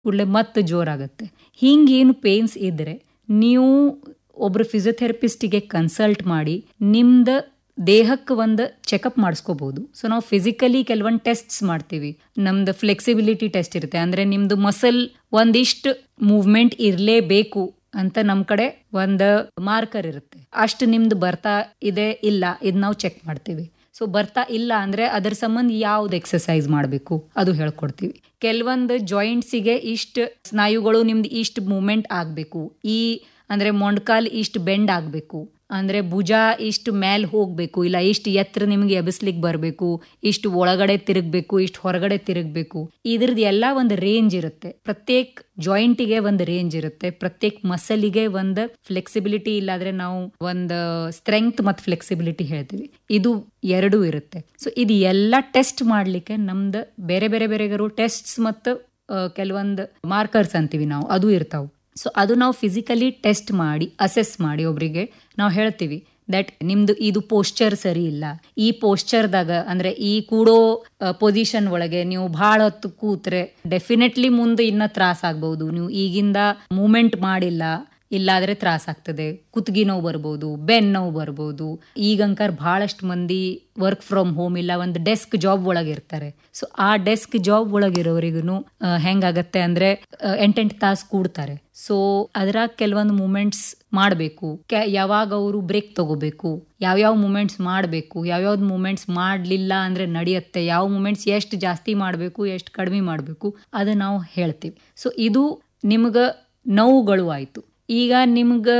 ಕೂಡಲೇ ಮತ್ತೆ ಜೋರಾಗುತ್ತೆ ಹಿಂಗೇನು ಪೇನ್ಸ್ ಇದ್ರೆ ನೀವು ಒಬ್ರು ಫಿಸಿಯೋಥೆರಪಿಸ್ಟಿಗೆ ಕನ್ಸಲ್ಟ್ ಮಾಡಿ ನಿಮ್ದು ದೇಹಕ್ಕೆ ಒಂದು ಚೆಕಪ್ ಮಾಡಿಸ್ಕೋಬಹುದು ಸೊ ನಾವು ಫಿಸಿಕಲಿ ಕೆಲವೊಂದು ಟೆಸ್ಟ್ಸ್ ಮಾಡ್ತೀವಿ ನಮ್ದು ಫ್ಲೆಕ್ಸಿಬಿಲಿಟಿ ಟೆಸ್ಟ್ ಇರುತ್ತೆ ಅಂದ್ರೆ ನಿಮ್ದು ಮಸಲ್ ಒಂದಿಷ್ಟು ಮೂವ್ಮೆಂಟ್ ಇರಲೇಬೇಕು ಅಂತ ನಮ್ಮ ಕಡೆ ಒಂದು ಮಾರ್ಕರ್ ಇರುತ್ತೆ ಅಷ್ಟು ನಿಮ್ದು ಬರ್ತಾ ಇದೆ ಇಲ್ಲ ಇದು ನಾವು ಚೆಕ್ ಮಾಡ್ತೀವಿ ಸೊ ಬರ್ತಾ ಇಲ್ಲ ಅಂದ್ರೆ ಅದರ ಸಂಬಂಧ ಯಾವ್ದು ಎಕ್ಸಸೈಸ್ ಮಾಡಬೇಕು ಅದು ಹೇಳ್ಕೊಡ್ತೀವಿ ಕೆಲವೊಂದು ಜಾಯಿಂಟ್ಸಿಗೆ ಇಷ್ಟು ಸ್ನಾಯುಗಳು ನಿಮ್ದು ಇಷ್ಟು ಮೂವ್ಮೆಂಟ್ ಆಗಬೇಕು ಈ ಅಂದ್ರೆ ಮೊಂಡ್ಕಾಲ್ ಇಷ್ಟು ಬೆಂಡ್ ಆಗಬೇಕು ಅಂದ್ರೆ ಭುಜ ಇಷ್ಟು ಮೇಲ್ ಹೋಗ್ಬೇಕು ಇಲ್ಲ ಇಷ್ಟು ಎತ್ತರ ನಿಮ್ಗೆ ಎಬಸ್ಲಿಕ್ಕೆ ಬರಬೇಕು ಇಷ್ಟು ಒಳಗಡೆ ತಿರುಗಬೇಕು ಇಷ್ಟು ಹೊರಗಡೆ ತಿರುಗಬೇಕು ಇದ್ರದ್ದು ಎಲ್ಲ ಒಂದು ರೇಂಜ್ ಇರುತ್ತೆ ಪ್ರತ್ಯೇಕ ಜಾಯಿಂಟಿಗೆ ಒಂದು ರೇಂಜ್ ಇರುತ್ತೆ ಪ್ರತ್ಯೇಕ ಮಸಲಿಗೆ ಒಂದು ಫ್ಲೆಕ್ಸಿಬಿಲಿಟಿ ಇಲ್ಲಾದ್ರೆ ನಾವು ಒಂದು ಸ್ಟ್ರೆಂಗ್ತ್ ಮತ್ತು ಫ್ಲೆಕ್ಸಿಬಿಲಿಟಿ ಹೇಳ್ತೀವಿ ಇದು ಎರಡೂ ಇರುತ್ತೆ ಸೊ ಇದು ಎಲ್ಲ ಟೆಸ್ಟ್ ಮಾಡ್ಲಿಕ್ಕೆ ನಮ್ದು ಬೇರೆ ಬೇರೆ ಬೇರೆಗರು ಟೆಸ್ಟ್ಸ್ ಮತ್ತು ಕೆಲವೊಂದು ಮಾರ್ಕರ್ಸ್ ಅಂತೀವಿ ನಾವು ಅದು ಇರ್ತಾವೆ ಸೊ ಅದು ನಾವು ಫಿಸಿಕಲಿ ಟೆಸ್ಟ್ ಮಾಡಿ ಅಸೆಸ್ ಮಾಡಿ ಒಬ್ರಿಗೆ ನಾವು ಹೇಳ್ತೀವಿ ದಟ್ ನಿಮ್ದು ಇದು ಪೋಸ್ಚರ್ ಸರಿ ಇಲ್ಲ ಈ ಪೋಸ್ಚರ್ದಾಗ ಅಂದ್ರೆ ಈ ಕೂಡೋ ಪೊಸಿಷನ್ ಒಳಗೆ ನೀವು ಬಹಳ ಹೊತ್ತು ಕೂತ್ರೆ ಡೆಫಿನೆಟ್ಲಿ ಮುಂದೆ ಇನ್ನ ತ್ರಾಸ ಆಗ್ಬಹುದು ನೀವು ಈಗಿಂದ ಮೂಮೆಂಟ್ ಮಾಡಿಲ್ಲ ಇಲ್ಲಾದ್ರೆ ತ್ರಾಸ ಆಗ್ತದೆ ಕುತ್ತಿಗೆ ನೋವು ಬರ್ಬೋದು ಬೆನ್ ನೋವು ಬರ್ಬೋದು ಈಗಂಕರ್ ಬಹಳಷ್ಟು ಮಂದಿ ವರ್ಕ್ ಫ್ರಮ್ ಹೋಮ್ ಇಲ್ಲ ಒಂದು ಡೆಸ್ಕ್ ಜಾಬ್ ಒಳಗೆ ಇರ್ತಾರೆ ಸೊ ಆ ಡೆಸ್ಕ್ ಜಾಬ್ ಒಳಗಿರೋರಿಗೂ ಹೆಂಗಾಗತ್ತೆ ಅಂದ್ರೆ ಎಂಟೆಂಟು ತಾಸು ಕೂಡ್ತಾರೆ ಸೊ ಅದ್ರಾಗ ಕೆಲವೊಂದು ಮೂಮೆಂಟ್ಸ್ ಮಾಡಬೇಕು ಯಾವಾಗ ಅವರು ಬ್ರೇಕ್ ತಗೋಬೇಕು ಯಾವ್ಯಾವ ಮೂಮೆಂಟ್ಸ್ ಮಾಡಬೇಕು ಯಾವ್ಯಾವ್ದು ಮೂಮೆಂಟ್ಸ್ ಮಾಡಲಿಲ್ಲ ಅಂದ್ರೆ ನಡೆಯುತ್ತೆ ಯಾವ ಮೂಮೆಂಟ್ಸ್ ಎಷ್ಟು ಜಾಸ್ತಿ ಮಾಡಬೇಕು ಎಷ್ಟು ಕಡಿಮೆ ಮಾಡಬೇಕು ಅದು ನಾವು ಹೇಳ್ತೀವಿ ಸೊ ಇದು ನಿಮ್ಗೆ ನೋವುಗಳು ಆಯಿತು ಈಗ ನಿಮ್ಗೆ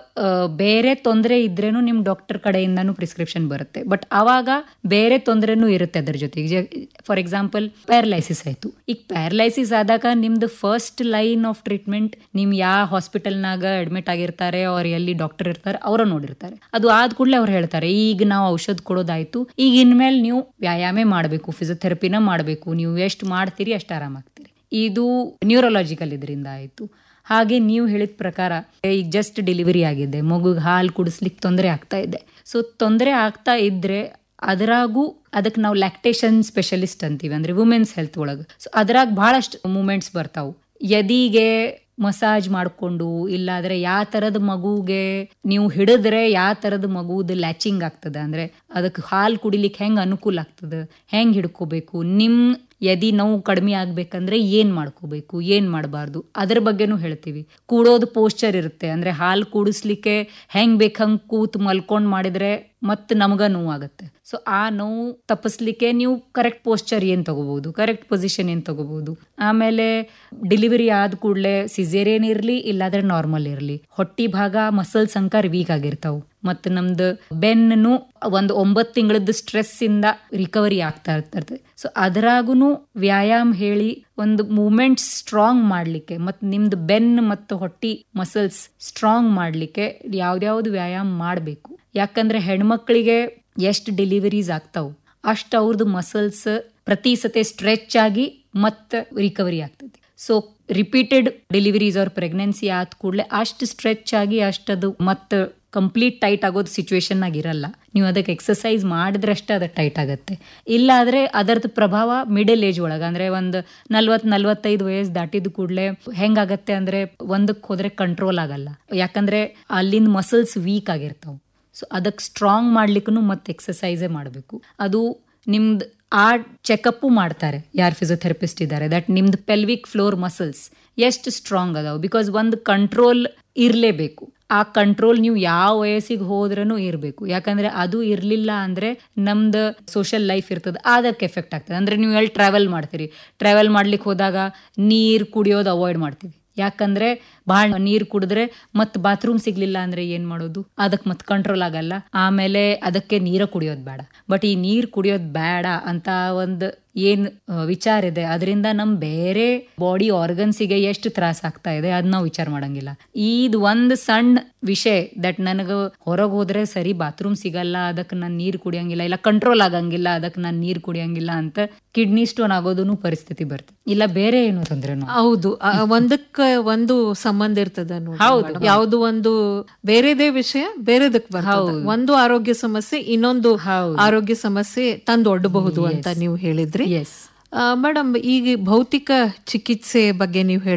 ಬೇರೆ ತೊಂದರೆ ಇದ್ರೇನು ನಿಮ್ಮ ಡಾಕ್ಟರ್ ಕಡೆಯಿಂದನೂ ಪ್ರಿಸ್ಕ್ರಿಪ್ಷನ್ ಬರುತ್ತೆ ಬಟ್ ಅವಾಗ ಬೇರೆ ತೊಂದರೆನೂ ಇರುತ್ತೆ ಅದ್ರ ಜೊತೆಗೆ ಫಾರ್ ಎಕ್ಸಾಂಪಲ್ ಪ್ಯಾರಲೈಸಿಸ್ ಆಯಿತು ಈಗ ಪ್ಯಾರಲೈಸಿಸ್ ಆದಾಗ ನಿಮ್ದು ಫಸ್ಟ್ ಲೈನ್ ಆಫ್ ಟ್ರೀಟ್ಮೆಂಟ್ ನಿಮ್ ಯಾವ ಹಾಸ್ಪಿಟಲ್ನಾಗ ಅಡ್ಮಿಟ್ ಆಗಿರ್ತಾರೆ ಅವ್ರ ಎಲ್ಲಿ ಡಾಕ್ಟರ್ ಇರ್ತಾರೆ ಅವರ ನೋಡಿರ್ತಾರೆ ಅದು ಆದ ಕೂಡಲೇ ಅವ್ರು ಹೇಳ್ತಾರೆ ಈಗ ನಾವು ಔಷಧ ಕೊಡೋದಾಯ್ತು ಈಗ ಇನ್ಮೇಲೆ ನೀವು ವ್ಯಾಯಾಮ ಮಾಡಬೇಕು ಫಿಸಿಯೋಥೆರಪಿನ ಮಾಡಬೇಕು ನೀವು ಎಷ್ಟು ಮಾಡ್ತೀರಿ ಅಷ್ಟು ಆರಾಮಾಗ್ತೀರಿ ಇದು ನ್ಯೂರೋಲಾಜಿಕಲ್ ಇದರಿಂದ ಆಯಿತು ಹಾಗೆ ನೀವು ಹೇಳಿದ ಪ್ರಕಾರ ಈಗ ಜಸ್ಟ್ ಡೆಲಿವರಿ ಆಗಿದೆ ಮಗುಗೆ ಹಾಲು ಕುಡಿಸ್ಲಿಕ್ಕೆ ತೊಂದರೆ ಆಗ್ತಾ ಇದೆ ಸೊ ತೊಂದರೆ ಆಗ್ತಾ ಇದ್ರೆ ಅದರಾಗೂ ಅದಕ್ಕೆ ನಾವು ಲ್ಯಾಕ್ಟೇಷನ್ ಸ್ಪೆಷಲಿಸ್ಟ್ ಅಂತೀವಿ ಅಂದ್ರೆ ವುಮೆನ್ಸ್ ಹೆಲ್ತ್ ಒಳಗೆ ಸೊ ಅದ್ರಾಗ ಬಹಳಷ್ಟು ಮೂಮೆಂಟ್ಸ್ ಬರ್ತಾವು ಎದಿಗೆ ಮಸಾಜ್ ಮಾಡಿಕೊಂಡು ಇಲ್ಲಾದ್ರೆ ಯಾವ ಥರದ ಮಗುಗೆ ನೀವು ಹಿಡಿದ್ರೆ ಯಾವ ಥರದ ಮಗುದು ಲ್ಯಾಚಿಂಗ್ ಆಗ್ತದೆ ಅಂದ್ರೆ ಅದಕ್ಕೆ ಹಾಲು ಕುಡಿಲಿಕ್ಕೆ ಹೆಂಗೆ ಅನುಕೂಲ ಆಗ್ತದೆ ಹೆಂಗೆ ಹಿಡ್ಕೋಬೇಕು ನಿಮ್ಮ ಎದಿ ನೋವು ಕಡಿಮೆ ಆಗ್ಬೇಕಂದ್ರೆ ಏನ್ ಮಾಡ್ಕೋಬೇಕು ಏನ್ ಮಾಡಬಾರ್ದು ಅದ್ರ ಬಗ್ಗೆನೂ ಹೇಳ್ತೀವಿ ಕೂಡೋದು ಪೋಸ್ಚರ್ ಇರುತ್ತೆ ಅಂದ್ರೆ ಹಾಲು ಕೂಡಿಸ್ಲಿಕ್ಕೆ ಹೆಂಗ್ ಬೇಕಂಗ್ ಕೂತ್ ಮಲ್ಕೊಂಡ್ ಮಾಡಿದ್ರೆ ಮತ್ತೆ ನಮಗ ನೋವಾಗುತ್ತೆ ಸೊ ಆ ನೋವು ತಪ್ಪಿಸ್ಲಿಕ್ಕೆ ನೀವು ಕರೆಕ್ಟ್ ಪೋಸ್ಚರ್ ಏನ್ ತಗೋಬಹುದು ಕರೆಕ್ಟ್ ಪೊಸಿಷನ್ ಏನ್ ತಗೋಬಹುದು ಆಮೇಲೆ ಡೆಲಿವರಿ ಆದ ಕೂಡಲೇ ಸಿಸೇರಿಯನ್ ಇರ್ಲಿ ಇಲ್ಲಾದ್ರೆ ನಾರ್ಮಲ್ ಇರ್ಲಿ ಹೊಟ್ಟಿ ಭಾಗ ಮಸಲ್ಸ್ ಅಂಕರ್ ವೀಕ್ ಆಗಿರ್ತಾವು ಮತ್ತು ನಮ್ದು ಬೆನ್ನು ಒಂದು ಒಂಬತ್ತು ತಿಂಗಳದ್ದು ಸ್ಟ್ರೆಸ್ ಇಂದ ರಿಕವರಿ ಆಗ್ತಾ ಇರ್ತದೆ ಸೊ ಅದರಾಗೂ ವ್ಯಾಯಾಮ ಹೇಳಿ ಒಂದು ಮೂಮೆಂಟ್ ಸ್ಟ್ರಾಂಗ್ ಮಾಡ್ಲಿಕ್ಕೆ ಮತ್ತು ನಿಮ್ದು ಬೆನ್ ಮತ್ತು ಹೊಟ್ಟಿ ಮಸಲ್ಸ್ ಸ್ಟ್ರಾಂಗ್ ಮಾಡ್ಲಿಕ್ಕೆ ಯಾವ್ದ್ಯಾವ್ದು ವ್ಯಾಯಾಮ ಮಾಡಬೇಕು ಯಾಕಂದ್ರೆ ಹೆಣ್ಮಕ್ಳಿಗೆ ಎಷ್ಟು ಡೆಲಿವರೀಸ್ ಆಗ್ತಾವು ಅಷ್ಟು ಅವ್ರದ್ದು ಮಸಲ್ಸ್ ಪ್ರತಿ ಸತೆ ಸ್ಟ್ರೆಚ್ ಆಗಿ ಮತ್ತೆ ರಿಕವರಿ ಆಗ್ತದೆ ಸೊ ರಿಪೀಟೆಡ್ ಡೆಲಿವರೀಸ್ ಅವ್ರ ಪ್ರೆಗ್ನೆನ್ಸಿ ಆದ ಕೂಡಲೇ ಅಷ್ಟು ಸ್ಟ್ರೆಚ್ ಆಗಿ ಅಷ್ಟದು ಮತ್ತೆ ಕಂಪ್ಲೀಟ್ ಟೈಟ್ ಆಗೋದು ಸಿಚುವೇಶನ್ ಆಗಿರಲ್ಲ ನೀವು ಅದಕ್ಕೆ ಎಕ್ಸಸೈಸ್ ಮಾಡಿದ್ರಷ್ಟೇ ಅದು ಟೈಟ್ ಆಗುತ್ತೆ ಇಲ್ಲಾದ್ರೆ ಅದರದ್ದು ಪ್ರಭಾವ ಮಿಡಲ್ ಏಜ್ ಒಳಗೆ ಅಂದ್ರೆ ಒಂದು ನಲ್ವತ್ ನಲ್ವತ್ತೈದು ವಯಸ್ಸು ದಾಟಿದ ಕೂಡಲೇ ಹೆಂಗಾಗತ್ತೆ ಅಂದ್ರೆ ಒಂದಕ್ಕೆ ಹೋದ್ರೆ ಕಂಟ್ರೋಲ್ ಆಗಲ್ಲ ಯಾಕಂದ್ರೆ ಅಲ್ಲಿಂದ ಮಸಲ್ಸ್ ವೀಕ್ ಆಗಿರ್ತಾವ ಸೊ ಅದಕ್ಕೆ ಸ್ಟ್ರಾಂಗ್ ಮಾಡ್ಲಿಕ್ಕೂ ಮತ್ತೆ ಎಕ್ಸಸೈಸೇ ಮಾಡಬೇಕು ಅದು ನಿಮ್ದು ಆ ಚೆಕಪ್ಪು ಮಾಡ್ತಾರೆ ಯಾರು ಫಿಸಿಯೋಥೆರಪಿಸ್ಟ್ ಇದ್ದಾರೆ ದಟ್ ನಿಮ್ದು ಪೆಲ್ವಿಕ್ ಫ್ಲೋರ್ ಮಸಲ್ಸ್ ಎಷ್ಟು ಸ್ಟ್ರಾಂಗ್ ಅದಾವ ಬಿಕಾಸ್ ಒಂದು ಕಂಟ್ರೋಲ್ ಇರಲೇಬೇಕು ಆ ಕಂಟ್ರೋಲ್ ನೀವು ಯಾವ ವಯಸ್ಸಿಗೆ ಹೋದ್ರೂ ಇರಬೇಕು ಯಾಕಂದ್ರೆ ಅದು ಇರಲಿಲ್ಲ ಅಂದ್ರೆ ನಮ್ದು ಸೋಷಿಯಲ್ ಲೈಫ್ ಇರ್ತದೆ ಅದಕ್ಕೆ ಎಫೆಕ್ಟ್ ಆಗ್ತದೆ ಅಂದ್ರೆ ನೀವು ಎಲ್ಲಿ ಟ್ರಾವೆಲ್ ಮಾಡ್ತೀರಿ ಟ್ರಾವೆಲ್ ಮಾಡ್ಲಿಕ್ಕೆ ಹೋದಾಗ ನೀರು ಕುಡಿಯೋದು ಅವಾಯ್ಡ್ ಮಾಡ್ತೀವಿ ಯಾಕಂದ್ರೆ ಬಹಳ ನೀರು ಕುಡಿದ್ರೆ ಮತ್ ಬಾತ್ರೂಮ್ ಸಿಗ್ಲಿಲ್ಲ ಅಂದ್ರೆ ಏನ್ ಮಾಡೋದು ಅದಕ್ಕೆ ಮತ್ ಕಂಟ್ರೋಲ್ ಆಗಲ್ಲ ಆಮೇಲೆ ಅದಕ್ಕೆ ನೀರ ಕುಡಿಯೋದು ಬೇಡ ಬಟ್ ಈ ನೀರ್ ಕುಡಿಯೋದು ಬೇಡ ಅಂತ ಒಂದು ಏನ್ ವಿಚಾರ ಇದೆ ಅದರಿಂದ ನಮ್ ಬೇರೆ ಬಾಡಿ ಆರ್ಗನ್ಸಿಗೆ ಎಷ್ಟು ತ್ರಾಸ ಆಗ್ತಾ ಇದೆ ಅದ್ ನಾವು ವಿಚಾರ ಮಾಡಂಗಿಲ್ಲ ಇದು ಒಂದ್ ಸಣ್ಣ ವಿಷಯ ದಟ್ ನನಗ ಹೊರಗೆ ಹೋದ್ರೆ ಸರಿ ಬಾತ್ರೂಮ್ ಸಿಗಲ್ಲ ಅದಕ್ಕೆ ನಾನು ನೀರ್ ಕುಡಿಯಂಗಿಲ್ಲ ಇಲ್ಲ ಕಂಟ್ರೋಲ್ ಆಗಂಗಿಲ್ಲ ಅದಕ್ಕೆ ನಾನು ನೀರ್ ಕುಡಿಯಂಗಿಲ್ಲ ಅಂತ ಕಿಡ್ನಿ ಸ್ಟೋನ್ ಆಗೋದನ್ನು ಪರಿಸ್ಥಿತಿ ಬರ್ತದೆ ಇಲ್ಲ ಬೇರೆ ಏನು ತೊಂದ್ರೆ ಹೌದು ಒಂದಕ್ಕ ಒಂದು ಸಂಬಂಧ ಇರ್ತದ ನೋಡಿ ಯಾವ್ದು ಒಂದು ಬೇರೆದೇ ವಿಷಯ ಬೇರೆದಕ್ ಬರ್ತದೆ ಒಂದು ಆರೋಗ್ಯ ಸಮಸ್ಯೆ ಇನ್ನೊಂದು ಆರೋಗ್ಯ ಸಮಸ್ಯೆ ತಂದು ಒಡ್ಡಬಹುದು ಅಂತ ನೀವು ಹೇಳಿದ್ರಿ ಮೇಡಮ್ ಈಗ ಭೌತಿಕ ಚಿಕಿತ್ಸೆ ಬಗ್ಗೆ ನೀವು ಹೇಳಿ